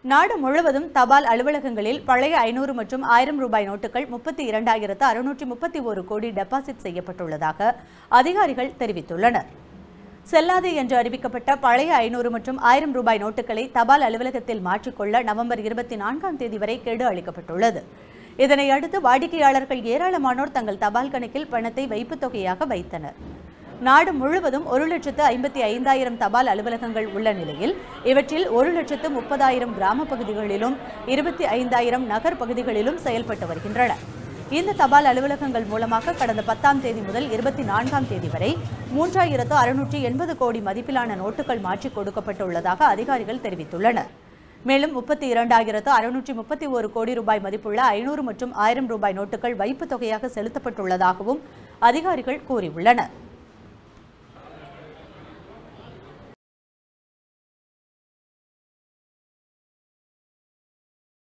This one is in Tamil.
நாடு முழுவதும் தபால் அலுவலகங்களில் பழைய ஐநூறு மற்றும் ஆயிரம் ரூபாய் நோட்டுகள் முப்பத்தி இரண்டாயிரத்து அறுநூற்றி முப்பத்தி ஒரு கோடி டெபாசிட் செய்யப்பட்டுள்ளதாக அதிகாரிகள் தெரிவித்துள்ளனர் செல்லாது என்று அறிவிக்கப்பட்ட பழைய ஐநூறு மற்றும் ஆயிரம் ரூபாய் நோட்டுகளை தபால் அலுவலகத்தில் மாற்றிக்கொள்ள நவம்பர் இருபத்தி நான்காம் தேதி வரை கெடு அளிக்கப்பட்டுள்ளது இதனை அடுத்து வாடிக்கையாளர்கள் ஏராளமானோர் தங்கள் தபால் கணக்கில் பணத்தை வைப்புத் தொகையாக வைத்தனர் நாடு முழுவதும் ஒரு லட்சத்து ஐம்பத்தி ஐந்தாயிரம் தபால் அலுவலகங்கள் உள்ள நிலையில் இவற்றில் ஒரு லட்சத்து முப்பதாயிரம் கிராம பகுதிகளிலும் இருபத்தி ஐந்தாயிரம் நகர் பகுதிகளிலும் செயல்பட்டு வருகின்றன இந்த தபால் அலுவலகங்கள் மூலமாக கடந்த பத்தாம் தேதி முதல் இருபத்தி நான்காம் தேதி வரை மூன்றாயிரத்து அறுநூற்றி எண்பது கோடி மதிப்பிலான நோட்டுகள் மாற்றிக் கொடுக்கப்பட்டுள்ளதாக அதிகாரிகள் தெரிவித்துள்ளனர் மேலும் முப்பத்தி இரண்டாயிரத்து அறுநூற்றி முப்பத்தி ஒரு கோடி ரூபாய் மதிப்புள்ள ஐநூறு மற்றும் ஆயிரம் ரூபாய் நோட்டுகள் வைப்புத் தொகையாக செலுத்தப்பட்டுள்ளதாகவும் அதிகாரிகள் கூறியுள்ளனர்